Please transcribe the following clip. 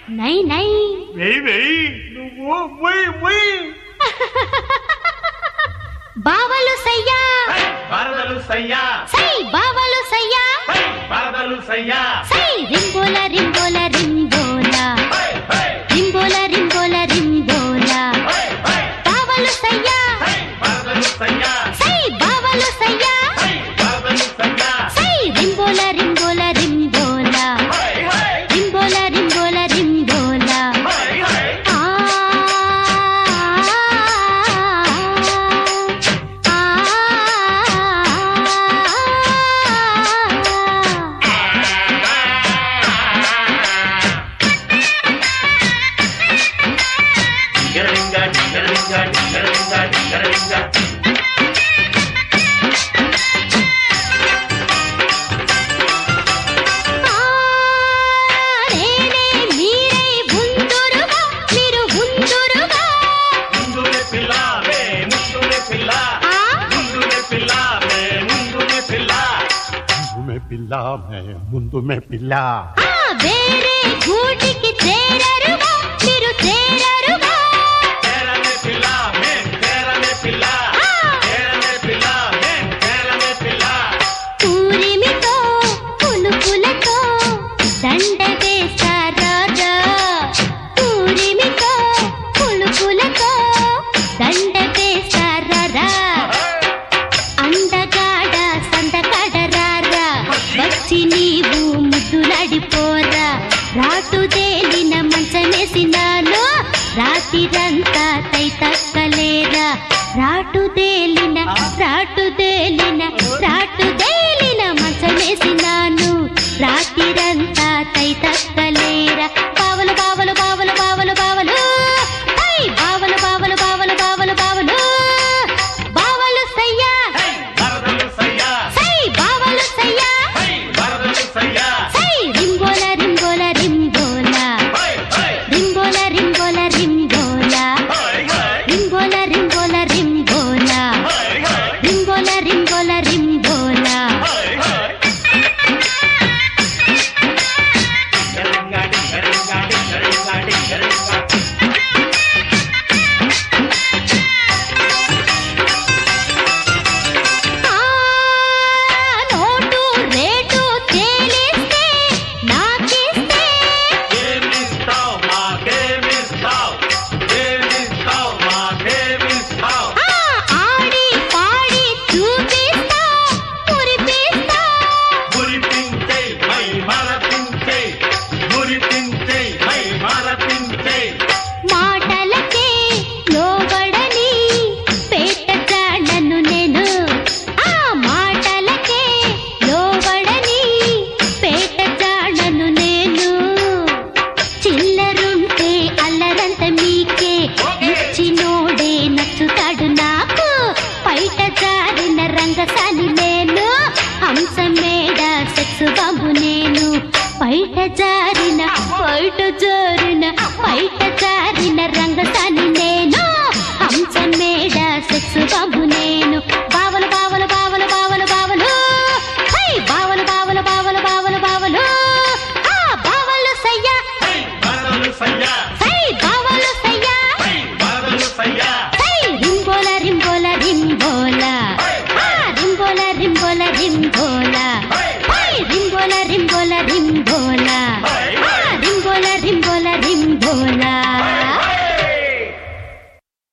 నై నై వెయ్యి వెయ్యి నువ్వు వెయ్యి వెయ్యి బావలు సయ్యా వరదలు సయ్యా సై బావలు సయ్యా హై, వరదలు సయ్యా సై రింబోల రింబోల రింబోల హై, హై, రింబోల రింబోల రింబోల హై, హై, బావలు సయ్యా హై, వరదలు సయ్యా సై బావలు సయ్యా హై, వరదలు సయ్యా సై రింబోల రింబోల రింబోల హై, హై, రింబోల రింబోల రింబోల హై, హై. ఆ డింగరడింగ, డింగరడింగ, డింగరడింగ, డింగరడింగ. నేనే మీరై ఉందురుగా మీరు ఉందురుగా ముందునే పిల్ల, మే ముందునే పిల్ల. ఆ ముందునే పిల్ల, మే ముందునే పిల్ల. ముందు మే పిల్ల మే ముందు మే పిల్ల ఆ వేరే గూటికి చేరరుగా మీరు చేరరుగా చేరనే పిల్ల, మే చేరనే పిల్ల. ఆ! చేరనే పిల్ల, మే చేరనే పిల్ల. పూరిమితో పులుపులతో దండ వేస్తారా పూరిమితో పులుపులతో దండ వేస్తారా అందగాడ సందగాడరారా వచ్చి నీవు ముద్దులాడిపోరా రాటు తేలిన మంచమేసినాను రాతిరంతా తై తక్కలేరా రాటు తేలిన రాటు తేలిన రాటు తేలిన మంచమేసినాను రాతిరంతా తై తక్కలేరా బావలు బావలు బావలు బావలు బావలు హై! బావలు బావలు బావలు బావలు బావలు బావలు సయ్యా హై, వరదలు సయ్యా సై బావలు సయ్యా హై, వరదలు సయ్యా సై రింబోల రింబోల రింబోల హై, హై, రింబోల రింబోల రింబోల హై, హై, రింబోల రింబోల రింబోల హై, హై, రింబోల రింబోల రింబోల హై, హై. డింగరింగ, డింగరింగ, డింగరింగ, డింగరింగ. ఆ నోటు రేటు తేలిస్తే నాకిస్తే ఏమిస్తావ్, మాకేమిస్తావ్? ఏమిస్తావ్, మాకేమిస్తావ్? ఆ ఆడి పాడి చూపిస్తా మురిపిస్తా మురిపించే, మై మరపించే, మురిపించే, మై మరపించే. మాటలకే లోబడని పేట జాడను నేను ఆ మాటలకే లోబడని పేట జాడను నేను చిల్లరుంటే అల్లరంత మీకే ఇచ్చినోడే నచ్చుతాడు నాకు పైట జారిన రంగసాని నేను హంసమేడ సెక్స్ బాబు నేను పైట జారిన పైట జారిన పైట జారిన రంగసాని నేను హంసమేడ సెక్స్ బాబు నేను బావలు బావలు బావలు బావలు బావలు హై బావలు బావలు బావలు బావలు బావలు ఆ బావలు సయ్యా హై, వరదలు సయ్యా సై బావలు సయ్యా హై, వరదలు సయ్యా సై రింబోల రింబోల రింబోల హై, ఆ హై, రింబోల రింబోల రింబోల హై,